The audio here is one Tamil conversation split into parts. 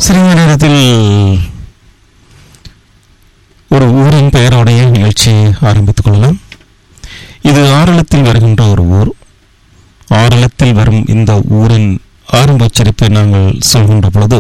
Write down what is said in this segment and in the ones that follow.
சிறிது நேரத்தில் ஒரு ஊரின் பெயரோடைய நிகழ்ச்சியை ஆரம்பித்துக் கொள்ளலாம் இது ஆரளத்தில் வருகின்ற ஒரு ஊர் ஆரளத்தில் வரும் இந்த ஊரின் ஆரம்ப உச்சரிப்பை நாங்கள் சொல்கின்ற பொழுது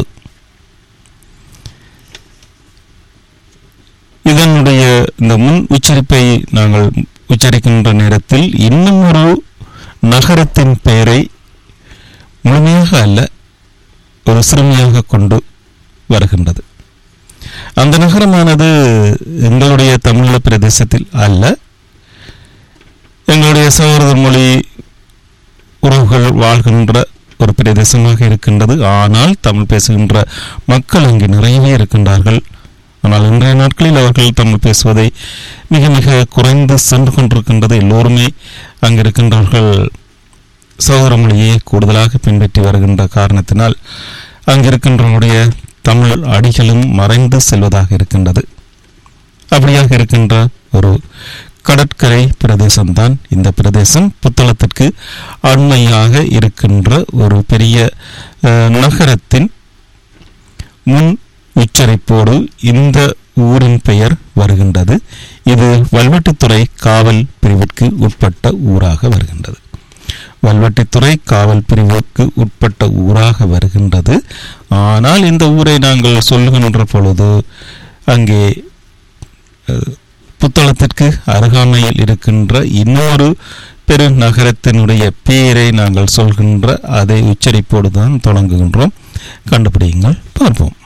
இதனுடைய இந்த முன் உச்சரிப்பை நாங்கள் உச்சரிக்கின்ற நேரத்தில் இன்னும் ஒரு நகரத்தின் பெயரை முழுமையாக அல்ல ஒரு சிறுமியாக கொண்டு வருகின்றது அந்த நகரமானது எங்களுடைய தமிழீழ பிரதேசத்தில் அல்ல எங்களுடைய சகோதர மொழி உறவுகள் வாழ்கின்ற ஒரு பிரதேசமாக இருக்கின்றது ஆனால் தமிழ் பேசுகின்ற மக்கள் அங்கு நிறையவே இருக்கின்றார்கள் ஆனால் இன்றைய நாட்களில் அவர்கள் தமிழ் பேசுவதை மிக மிக குறைந்து சென்று கொண்டிருக்கின்றது எல்லோருமே அங்கு இருக்கின்றவர்கள் சகோதர மொழியை கூடுதலாக பின்பற்றி வருகின்ற காரணத்தினால் அங்கிருக்கின்றவருடைய தமிழ் அடிகளும் மறைந்து செல்வதாக இருக்கின்றது அப்படியாக இருக்கின்ற ஒரு கடற்கரை பிரதேசம்தான் இந்த பிரதேசம் புத்தளத்திற்கு அண்மையாக இருக்கின்ற ஒரு பெரிய அஹ், நகரத்தின் முன் உச்சரிப்போடு இந்த ஊரின் பெயர் வருகின்றது இது வல்வெட்டித்துறை காவல் பிரிவிற்கு உட்பட்ட ஊராக வருகின்றது வல்வெட்டித்துறை காவல் பிரிவுக்கு உட்பட்ட ஊராக வருகின்றது ஆனால் இந்த ஊரை நாங்கள் சொல்லுகின்ற பொழுது அங்கே அஹ், புத்தளத்திற்கு அருகாமையில் இருக்கின்ற இன்னொரு பெரு நகரத்தினுடைய பெயரை நாங்கள் சொல்கின்ற அதை உச்சரிப்போடு தான் தொடங்குகின்றோம் கண்டுபிடியுங்கள் பார்ப்போம்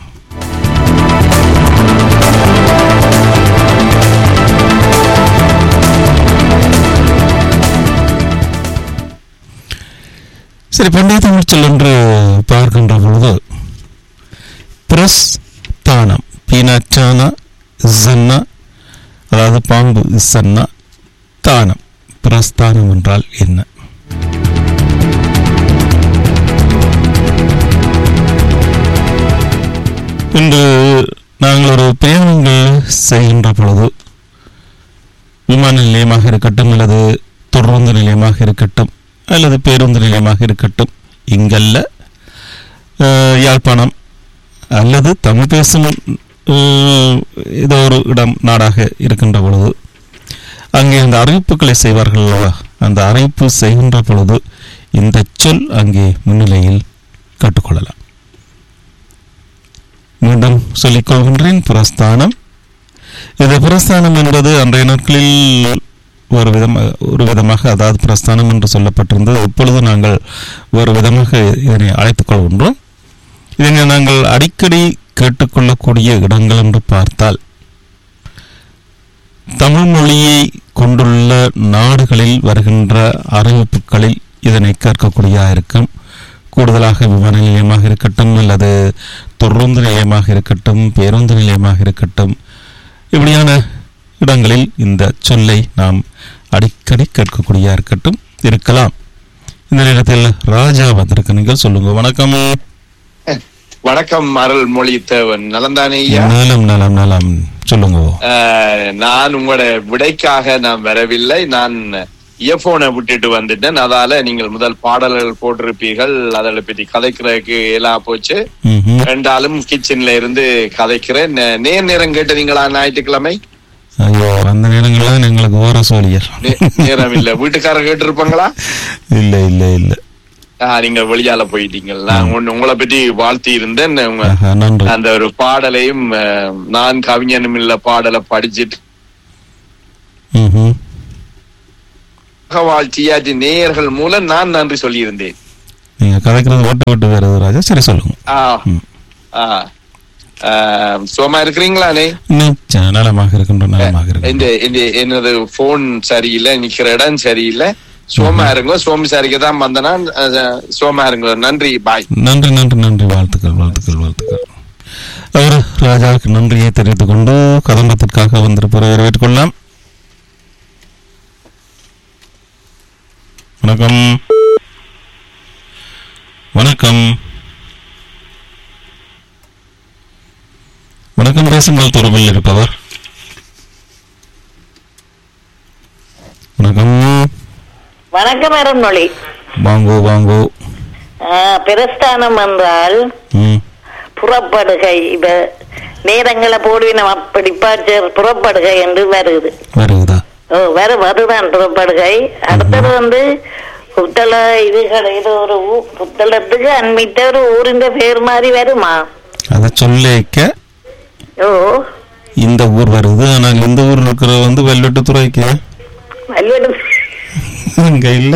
சரி பண்டைய தமிழ்ச்சொல் என்று பார்க்கின்ற பொழுது பிரஸ் தானம் பீனாச்சானா ஜன்னா அதாவது பாம்பு சன்னா தானம் பிரஸ்தானம் என்றால் என்ன இன்று நாங்கள் ஒரு பிரயாணங்கள் செய்கின்ற பொழுது விமான நிலையமாக இருக்கட்டும் அல்லது தொடருந்து நிலையமாக இருக்கட்டும் அல்லது பேருந்து நிலையமாக இருக்கட்டும் இங்கல்ல அஹ், யாழ்ப்பாணம் அல்லது தமிழ் பேசும் அஹ், ஏதோ ஒரு இடம் நாடாக இருக்கின்ற பொழுது அங்கே அந்த அறிவிப்புகளை செய்வார்கள் அல்லவா அந்த அறிவிப்பு செய்கின்ற பொழுது இந்த சொல் அங்கே முன்னிலையில் கற்றுக்கொள்ளலாம் மீண்டும் சொல்லிக் கொள்கின்றேன் பிரஸ்தானம் இது பிரஸ்தானம் என்பது அன்றைய நாட்களில் ஒரு விதமாக ஒரு விதமாக அதாவது பிரஸ்தானம் என்று சொல்லப்பட்டிருந்தது இப்பொழுது நாங்கள் ஒரு விதமாக இதனை அழைத்துக் கொள்கின்றோம் இதனை நாங்கள் அடிக்கடி கேட்டுக்கொள்ளக்கூடிய இடங்கள் என்று பார்த்தால் தமிழ் மொழியை கொண்டுள்ள நாடுகளில் வருகின்ற அறிவிப்புகளில் இதனை கேட்கக்கூடியதாக இருக்கும் கூடுதலாக விமான நிலையமாக இருக்கட்டும் அல்லது தொடருந்து நிலையமாக இருக்கட்டும் பேருந்து நிலையமாக இருக்கட்டும் இப்படியான இடங்களில் இந்த சொல்லை நாம் அடிக்கடி கேட்கக்கூடியதாக இருக்கட்டும் இருக்கலாம் இந்த நேரத்தில் ராஜா வந்திருக்க நீங்கள் சொல்லுங்க வணக்கம் வணக்கம் அருள்மொழி தேவன் நலந்தானே ஐயா நலம் நலம் நலம் சொல்லுங்க அஹ், நான் உங்களோட விடைக்காக நான் வரவில்லை நான் இயர்போனை விட்டுட்டு வந்துட்டேன் அதால நீங்கள் முதல் பாடல்கள் போட்டிருப்பீர்கள் அதை பற்றி கதைக்கிறதுக்கு எல்லாம் போச்சு ம்ஹும். ரெண்டாலும் கிச்சன்ல இருந்து கதைக்கிறேன் நே- நேர் நேரம் கேட்டீங்களா ஞாயிற்றுக்கிழமை ஐயோ அந்த நேரங்கள்லாம் எங்களுக்கு ஓர சோழியர் நே- நேரம் இல்ல வீட்டுக்காரர் கேட்டிருப்பாங்களா இல்லை இல்லை இல்லை ஆஹ், நீங்க வெளியால போயிட்டீங்க நான் உன்ன- உங்களை பற்றி வாழ்த்தி இருந்தேன் உங்க ஆஹா, நன்றி அந்த ஒரு பாடலையும் அஹ், நான் கவிஞனும் இல்ல பாடலை படிச்சுட்டு ம்ஹும். வாழ்த்தியாற்றி நேயர்கள் மூலம் நான் நன்றி சொல்லியிருந்தேன் நீங்க கதைக்கிறது ஓட்டு ஓட்டு வருது ராஜா சரி சொல்லுங்க ஆ, ம். ஆ. ஆ, சுகமா இருக்கிறீங்களானே நிச்சயம் நலமாக இருக்கின்ற நலமாக இந்த இருக்கின்ற இந்த என்னது போன் சரியில்லை நிக்கிற இடம் சரியில்லை சோமா இருங்க சோமசாரிக்கு தான் வந்தனா அஹ், சோமா இருங்க நன்றி பாய் நன்றி நன்றி நன்றி வாழ்த்துக்கள் வாழ்த்துக்கள் வாழ்த்துக்கள் அவர் ராஜாவுக்கு நன்றியை தெரிவித்துக் கொண்டு கதம்பத்திற்காக வந்திருப்பவரை வரவேற்றுக் கொள்ளலாம் வணக்கம் வணக்கம் வணக்கம் பேசுங்கள் தொடர்பில் இருப்பவர் வணக்கம் வணக்கம் அருண்மொழி வாங்கோ வாங்கோ ஆ, பிரஸ்தானம் என்றால் ம் புறப்படுகை இப்ப நேரங்களை போடுவினம் அப்படி டிபார்ச்சர் புறப்படுகை என்று வருது வருகுதா ஓ வர வருதான் புறப்படுகை அடுத்தது வந்து புத்தள இது கடை இது ஒரு ஊ- புத்தளத்துக்கு அண்மித்த ஒரு ஊரின் பேர் மாதிரி வருமா அதை சொல்லிக்க ஓ இந்த ஊர் வருது ஆனால் இந்த ஊர் இருக்கிற வந்து வெள்ளட்டு துறைக்கு வல்வெடு இங்க இல்ல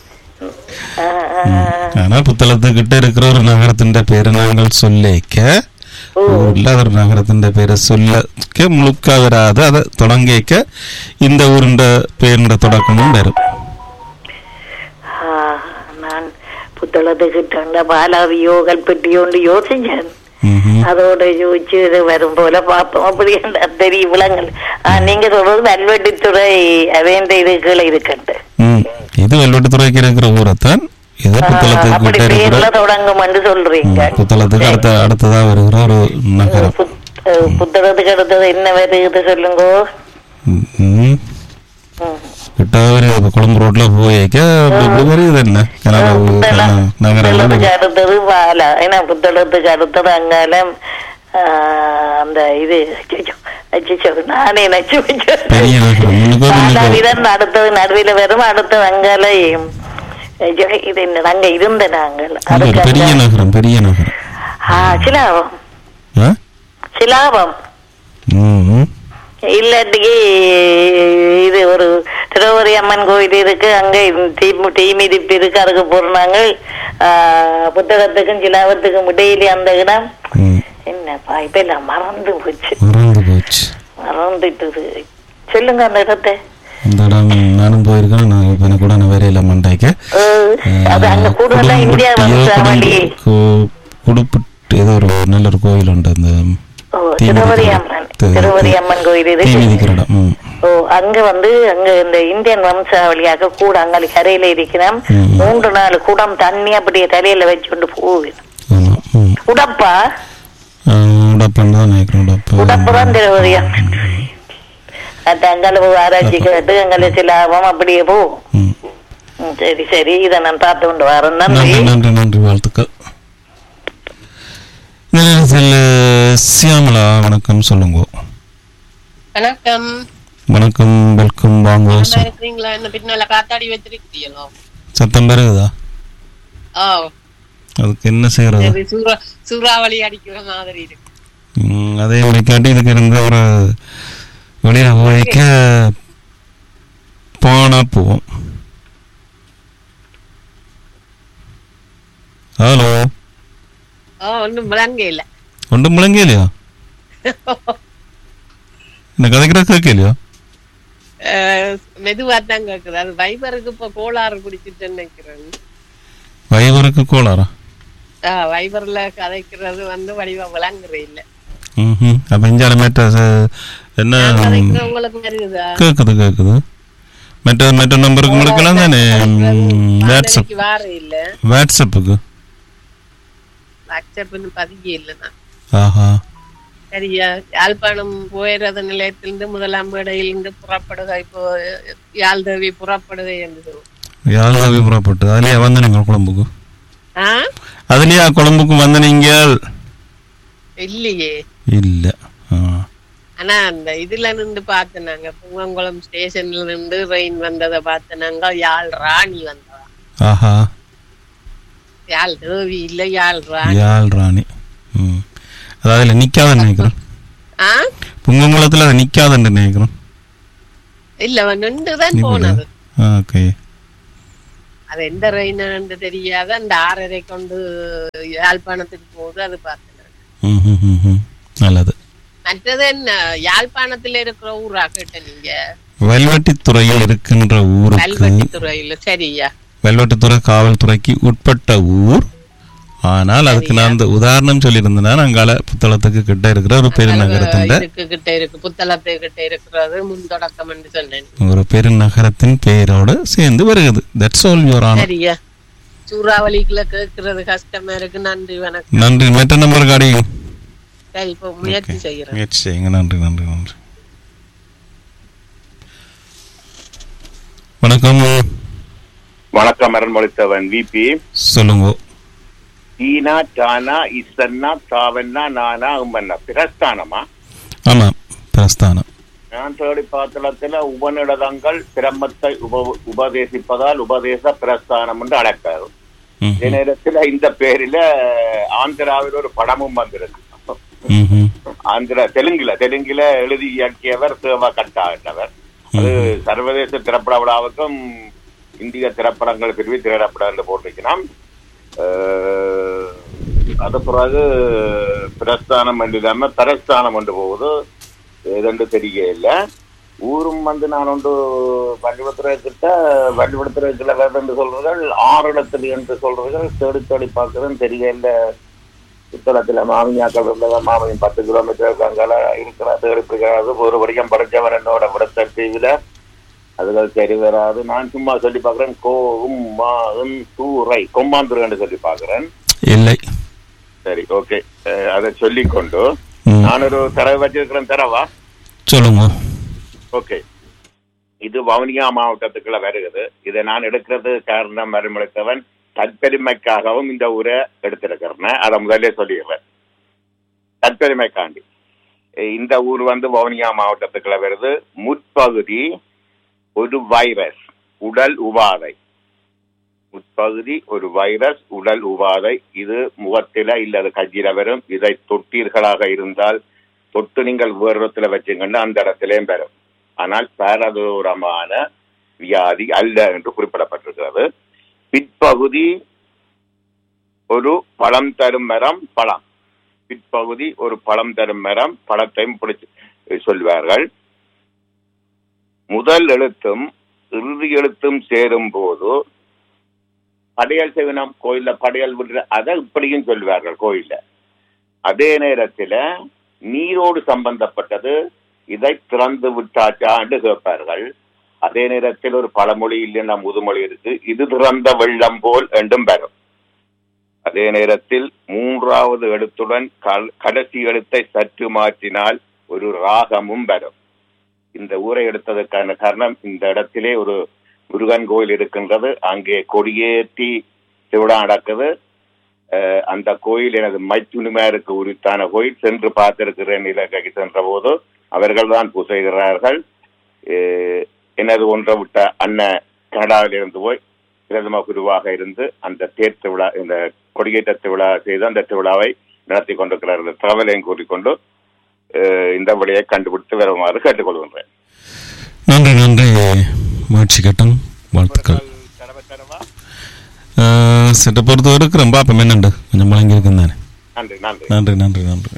ஆனா புத்தளத்துக்கிட்ட இருக்கிற ஒரு நகரத்தின் பேரை நாங்கள் சொல்லிக்க ஊர்ல ஒரு நகரத்தின் பேரை சொல்ல முழுக்க வராது அதை தொடங்கிக்க இந்த ஊருண்ட பேருண்ட தொடக்கமும் வரும் ஆ, நான் புத்தளத்துக்கிட்ட பாலாவியோ கல்பெட்டியோன்னு யோசிச்சேன் ம்ஹும். அதோட யோசிச்சு இது வரும் போல பார்ப்போம் அப்படி அந்த தெரியும் விலங்கல் ஆ, நீங்க சொல்றது வல்வெட்டித்துறை அதேந்த இதுக்குள்ள இருக்கட்டு ம். இது வெள்ளட்டு துறைக்கு இருக்கிற ஊரைத்தான் இது அப்படி புத்தளத்துக்கிட்ட இருக்கிற பேர்ல தொடங்கும் என்று சொல்றீங்க ம், புத்தளத்துக்கு அடுத்த அடுத்ததா வருகிற ஒரு நகரம் புத்- அஹ், புத்தகத்துக்கு அடுத்தது என்ன வருது சொல்லுங்க ம், ம். ம். கிட்ட ஒரு இப்ப கொழும்பு ரோட்ல போய்க்க அப்படி இப்படி வருது என்ன கனடா புத்தளம் நகரம் புத்தளத்துக்கு அடுத்தது பாலா ஏன்னா புத்தளத்துக்கு அடுத்தது அங்காலம் ஆஹ், அந்த இது அச்சச்சோ, அச்சச்சோ, நானே நச்சு வச்சேன். பெரிய நகரம் முன்னுக்கோ பின்னுக்கோ பாலாவிதான் அடுத்தது நடுவில் வரும் அடுத்தது அங்காலையும் ஐயோ, இது என்ன நாங்க இருந்த நாங்கள் இது ஒரு அதுக்கு பெரிய அங்க- நகரம் பெரிய நகரம் ஆ, சிலாபம் ஆ? சிலாபம் ம், ம். இல்லாட்டிக்கு இது ஒரு திருவரி அம்மன் கோயில் இருக்கு அங்க தீ தீ மிதிப்பு இருக்கு அதுக்கு போறாங்க புத்தகத்துக்கும் சிலாவத்துக்கும் இடையிலே அந்த இடம் ம். என்னப்பா இப்ப எல்லாம் மறந்து போச்சு மறந்து போச்சு மறந்துட்டுது சொல்லுங்க அந்த இடத்தை அந்த இடம் நானும் போயிருக்கேன் நான் இப்ப எனக்கு கூட நான் வேற இல்லை மண்டைக்கு அஹ், அது அங்க கூடுதலா இந்தியா வம்சாவளி குடுப்பிட்டு ஏதோ ஒரு நல்ல ஒரு கோயில் உண்டு அந்த ஓ தீ திருவரி மிதிக்கிற- அம்மன் தீ- திருவரி அம்மன் கோயில் தீ இருக்கு மிதிக்கிற இடம் ம். ஓ அங்க வந்து அங்க இந்த இந்தியன் வம்சாவளியாக கூட அங்க கரையில இருக்கிறோம் ம். மூன்று நாலு குடம் தண்ணி அப்படியே தலையில வச்சுட்டு போகுது ஆமா ம். உடப்பா ஆ, உடப்பன் தான் நினைக்கிறேன் உடப்பு உடப்புதான் திருவதி அம்மன் அது அங்கால போய் ஆராய்ச்சி கேட்டு அங்கால சிலாபம் அப்படியே போ ம். ம், சரி சரி இதை நான் பார்த்து கொண்டு வரேன் நன்றி நன்றி நன்றி நன்றி வாழ்த்துக்கள் இந்த நேரத்தில் சியாமலா வணக்கம் சொல்லுங்க வணக்கம் வணக்கம் வெல்கம் வாங்க நல்லா இருக்கிறீங்களா என்ன பின்னால காத்தாடி வச்சிருக்கீங்களோ சத்தம் பெருகுதா ஓ அதுக்கு என்ன செய்யறது சரி சூறா சூறாவளி அடிக்கிற மாதிரி இருக்கு ம், அதே வழிகாட்டி இதுக்கு இருந்த ஒரு வெளியில போய்க்க போனா போவோம் ஹலோ ஓ ஒன்றும் விளங்க இல்ல ஒன்றும் முழங்க இல்லையா என்ன கதைக்கிற கேட்கலையா மெதுவா தான் கேக்குது அது வைபருக்கு இப்ப கோளாறு குடிச்சிட்டு நினைக்கிறேன் வைவருக்கு கோளாரா ஆ, வைபர்ல கதைக்கிறது வந்து வடிவா விளங்குற இல்ல ம் அப்போ இஞ்சால மேட்ட ச- என்ன நான் கதைக்கிற உங்களுக்கு வருகுதா கேட்குது கேட்குது மெட்ட மெட்ட நம்பருக்கு முடக்கலாம் தானே ம், வாட்ஸ்அப் வாடகைக்கு வார இல்ல வாட்ஸ்அப்புக்கு வாட்ஸ்அப்னு பதிய இல்லைன்னா ஆஹா சரியா யாழ்ப்பாணம் போயிடுறது நிலையத்திலிருந்து முதலாம் இடையிலிருந்து புறப்படுக இப்போ யாழ்தேவி புறப்படுகை என்று சொல்லுவோம் யாழ்தாவி புறப்பட்டு அதுலயா வந்த நீங்கள் குழம்புக்கு ஆ அதுலயா குழம்புக்கு வந்த நீங்கள் இல்லையே இல்ல ஆ. ஆனா அந்த இதுல நின்று பார்த்தேன் நாங்க பூங்கங்குளம் ஸ்டேஷன்ல நின்று ரெயின் வந்ததை பார்த்தேன் நாங்க யாழ் ராணி வந்ததா ஆஹா யாழ் தேவி இல்ல யாழ் ராணி யாழ் ராணி ம் அது அதில் நிற்காதுன்னு நினைக்கிறேன் ஆ புங்கங்குளத்தில் அது நிற்காதுன்னு நினைக்கிறேன் இல்ல அவன் நின்றுதான் நிப்பல. போனது ஓகே அது எந்த ரெயின் தெரியாத அந்த ஆறரை கொண்டு யாழ்ப்பாணத்துக்கு போகுது அது பார்த்தேன் நான். ம் ம் ம் ம் நல்லது மற்றது என்ன யாழ்ப்பாணத்துல இருக்கிற ஊரா கேட்ட நீங்க வெல்வெட்டித்துறையில் இருக்கின்ற ஊருக்கு கல்வெட்டுத்துறையில சரியா வெல்வெட்டித்துறை காவல்துறைக்கு உட்பட்ட ஊர் ஆனால் அதுக்கு நான் அந்த உதாரணம் சொல்லியிருந்தேன் அங்கால புத்தளத்துக்கு கிட்ட இருக்கிற ஒரு பெருநகரத்தின் இதுக்கு கிட்ட இருக்கு புத்தளத்து கிட்ட இருக்கிறது முன்தொடக்கம் என்று சொன்னேன் ஒரு பெருநகரத்தின் பெயரோடு சேர்ந்து வருகிறது தட்ஸ் ஆல் யுவர் ஆனர் சரியா சூறாவளிக்குள்ள கேட்கறது கஷ்டமா இருக்கு நன்றி வணக்கம் நன்றி மற்ற நம்பருக்கு அடியும் சரி இப்போ முயற்சி செய்யறேன் முயற்சி செய்யுங்க நன்றி நன்றி நன்றி வணக்கம் வணக்கம் அருண்மொழித்தவன் விபி சொல்லுங்க ஈனா டானா இசன்னா தாவன்னா நானா உம்மன்னா பிரஸ்தானமா ஆமா பிரஸ்தானம் நான் தேடி பாத்திரத்துல உபநிடதங்கள் பிரம்மத்தை உப உபதேசிப்பதால் உபதேச பிரஸ்தானம் என்று அழைக்காது ம், இதே நேரத்துல இந்த பேரில ஆந்திராவில் ஒரு படமும் வந்திருக்கு ம், ம், ஆந்திரா தெலுங்குல தெலுங்குல எழுதி இயக்கியவர் சேவா கட்டா என்றவர் அது சர்வதேச திரைப்பட விழாவுக்கும் இந்திய திரைப்படங்கள் பிரிவு திரைப்படம் என்று போட்டிருக்கலாம் அஹ், அது பிறகு பிரஸ்தானம் என்று இல்லாம பிரஸ்தானம் என்று போகுது எதென்று தெரிய இல்ல ஊரும் வந்து நான் ஒன்று பள்ளிபுரத்துறை கிட்ட பள்ளிபுரத்துறைக்குள்ள வேறு என்று சொல்றீர்கள் ஆறு இடத்துல என்று சொல்றீர்கள் தேடி தேடி பார்க்கறதுன்னு தெரியல புத்தகத்துல மாமியாக்கள் இருந்தவ மாமியும் பத்து கிலோமீட்டர் அங்கால இருக்கிற தேடி பிடிக்காது ஒரு வரைக்கும் படிச்சவன் என்னோட விடத்த டிவியில அதுல சரி வராது நான் சும்மா சொல்லி பார்க்கிறேன் கோவும் மாவும் தூரை கொம்மாந்துருன்னு சொல்லி பார்க்கிறேன் இல்லை சரி ஓகே அதை சொல்லிக்கொண்டு ம், நான் ஒரு தரவு வச்சிருக்கிறேன் தரவா சொல்லுங்க ஓகே இது வவுனியா மாவட்டத்துக்குள்ள வருகிறது இதை நான் எடுக்கிறது காரணம் மறுமளித்தவன் தற்பெருமைக்காகவும் இந்த ஊரை எடுத்திருக்கிறேன் அதை முதல்ல சொல்லிடுறேன் தற்பெருமைக்காண்டி இந்த ஊர் வந்து வவுனியா மாவட்டத்துக்குள்ள வருது முற்பகுதி ஒரு வைரஸ் உடல் உபாதை உட்பகுதி ஒரு வைரஸ் உடல் உபாதை இது முகத்தில இல்லது கையில வரும் இதை தொட்டீர்களாக இருந்தால் தொட்டு நீங்கள் வேறு இடத்துல வச்சுங்கன்னா அந்த இடத்திலேயும் பெறும் ஆனால் பாரதூரமான வியாதி அல்ல என்று குறிப்பிடப்பட்டிருக்கிறது பிற்பகுதி ஒரு பழம் தரும் மரம் பழம் பிற்பகுதி ஒரு பழம் தரும் மரம் பழத்தையும் பிடிச்சு சொல்வார்கள் முதல் எழுத்தும் இறுதி எழுத்தும் சேரும் போது படையல் செய்வனம் கோயில்ல படையல் விடுற அதை இப்படியும் சொல்வார்கள் கோயில்ல அதே நேரத்துல நீரோடு சம்பந்தப்பட்டது இதை திறந்து விட்டாச்சான்னு கேட்பார்கள் அதே நேரத்தில் ஒரு பழமொழி இல்லைன்னா முதுமொழி இருக்கு இது திறந்த வெள்ளம் போல் என்றும் பெறும் அதே நேரத்தில் மூன்றாவது எழுத்துடன் கல்- கடைசி எழுத்தை சற்று மாற்றினால் ஒரு ராகமும் பெறும் இந்த ஊரை எடுத்ததற்கான காரணம் இந்த இடத்திலே ஒரு முருகன் கோயில் இருக்கின்றது அங்கே கொடியேற்றி திருவிழா நடக்குது அஹ், அந்த கோயில் எனது மைத்துனிமாருக்கு உரித்தான கோயில் சென்று பார்த்திருக்கிறேன் இலங்கைக்கு சென்ற போது அவர்கள் தான் பூசைகிறார்கள் அஹ், எனது ஒன்றை விட்ட அண்ணன் கனடாவில் இருந்து போய் பிரதம குருவாக இருந்து அந்த தேர் திருவிழா இந்த கொடியேற்ற திருவிழா செய்து அந்த திருவிழாவை நடத்தி கொண்டிருக்கிறார்கள் தகவலையும் கூறிக்கொண்டு அஹ், இந்த வழியை கண்டுபிடித்து வருமாறு கேட்டுக்கொள்கின்றேன் நன்றி நன்றி முயற்சி கட்டும் வாழ்த்துக்கள் தரவ தரவா சிட்ட பொறுத்த வரைக்கும் ரொம்ப அப்போ என்னண்டு கொஞ்சம் முழங்கி இருக்குந்தானே நன்றி நன்றி நன்றி நன்றி நன்றி